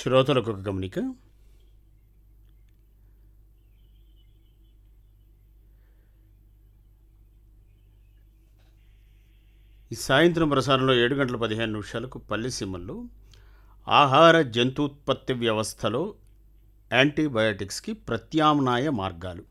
శ్రోతలకు ఒక గమనిక ఈ సాయంత్రం ప్రసారంలో ఏడు గంటల పదిహేను నిమిషాలకు పల్లెసీమల్లో ఆహార జంతుత్పత్తి వ్యవస్థలో యాంటీబయాటిక్స్కి ప్రత్యామ్నాయ మార్గాలు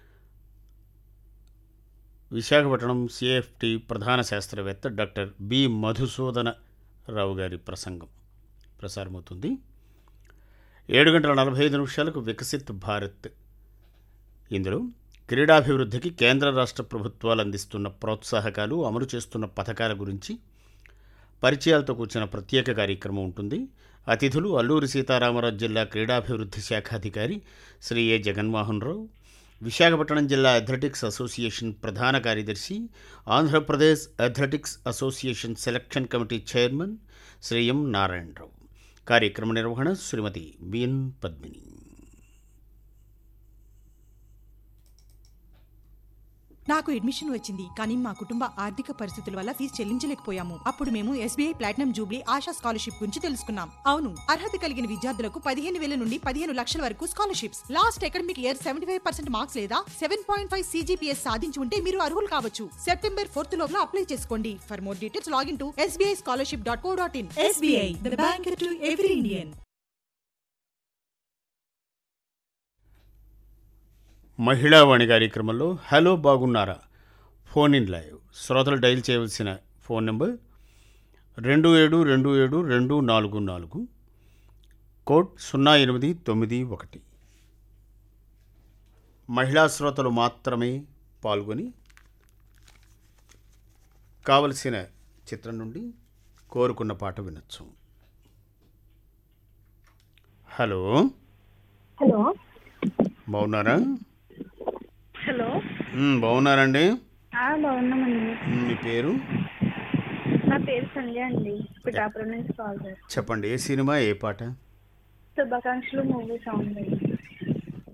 విశాఖపట్నం సిఎఫ్టి ప్రధాన శాస్త్రవేత్త డాక్టర్ బి మధుసూదన రావు గారి ప్రసంగం ప్రసారమవుతుంది ఏడు గంటల నలభై ఐదు నిమిషాలకు వికసిత్ భారత్ ఇందులో క్రీడాభివృద్ధికి కేంద్ర రాష్ట్ర ప్రభుత్వాలు అందిస్తున్న ప్రోత్సాహకాలు అమలు చేస్తున్న పథకాల గురించి పరిచయాలతో కూర్చున్న ప్రత్యేక కార్యక్రమం ఉంటుంది అతిథులు అల్లూరి సీతారామరాజు జిల్లా క్రీడాభివృద్ధి శాఖాధికారి శ్రీ ఏ జగన్మోహన్ రావు విశాఖపట్నం జిల్లా అథ్లెటిక్స్ అసోసియేషన్ ప్రధాన కార్యదర్శి Andhra Pradesh athletics association selection committee chairman Shri M Narayanarao కార్యక్రమ నిర్వహణ శ్రీమతి బిఎన్ పద్మిని నాకు అడ్మిషన్ వచ్చింది కానీ మా కుటుంబ ఆర్థిక పరిస్థితుల వల్ల ఫీజు చెల్లించలేకపోయాము అప్పుడు మేము SBI platinum jubilee Asha scholarship గురించి తెలుసుకున్నాం అవును అర్హత కలిగిన విద్యార్థులకు పదిహేను వేల నుండి పదిహేను లక్షల వరకు scholarships last academic year seventy five percent marks లేదా సెవెన్ పాయింట్ ఫైవ్ సీజీపీఎస్ సాధించి ఉంటే మీరు అర్హులు కావచ్చు సెప్టెంబర్ ఫోర్త్ లోపల అప్లై చేసుకోండి for more details login to SBI scholarship dot co dot in SBI the bank to every Indian Mahilavani కార్యక్రమంలో hello బాగున్నారా ఫోన్ ఇన్ లైవ్ శ్రోతలు డైల్ చేయవలసిన ఫోన్ నెంబర్ రెండు ఏడు రెండు ఏడు రెండు నాలుగు నాలుగు కోడ్ సున్నా ఎనిమిది తొమ్మిది ఒకటి మహిళా శ్రోతలు మాత్రమే పాల్గొని కావలసిన చిత్రం నుండి కోరుకున్న పాట వినొచ్చు హలో హలో బాగున్నారా హలో మ్, బాగున్నారండి ఆ, బాగున్నామండి మ్, మీ పేరు నా పేరు సంధ్య అండి పిఠాపురం నుంచి కాల్ చేస్తాను చెప్పండి ఏ సినిమా ఏ పాట శుభాకాంక్షలు మూవీ సాంగ్ అండి